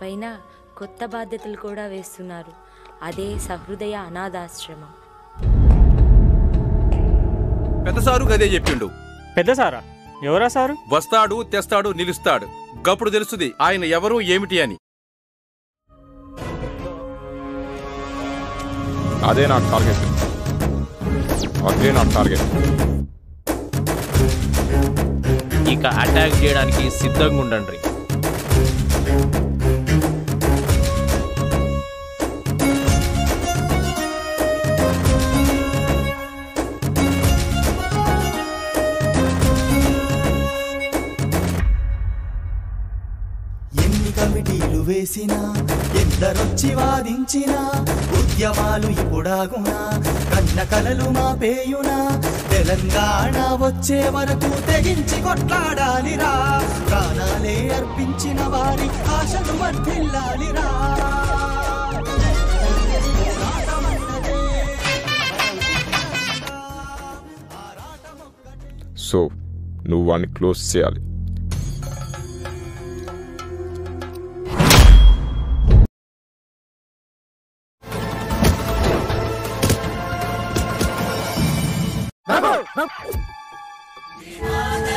పైన కొత్త బాధ్యతలు కూడా వేస్తున్నారు అదే సహృదయ అనాథాశ్రమం పెద్ద సారు గదే చెప్పిండు పెద్ద సారా ఎవరా సారు వస్తాడు తెస్తాడు నిలుస్తాడు గప్పుడు తెలుస్తుంది ఆయన ఎవరు ఏమిటి అని అదే నా టార్గెట్ అదే నా టార్గెట్ ఇక అటాక్ చేయడానికి సిద్ధంగా ఉండండి ఎన్ని కమిటీలు వేసినా ఎందరొచ్చి వాదించినా ఉద్యమాలు ఇప్పుడాగునా కన్న కలలు మా పేయునా తెలంగాణ వచ్చే వరకు తెగించి కొట్లాడాలిరా ప్రాణాలే అర్పించిన వారి ఆశలు వర్ధిల్లాలిరా సో నువ్వు వాడిని క్లోజ్ చేయాలి ఆ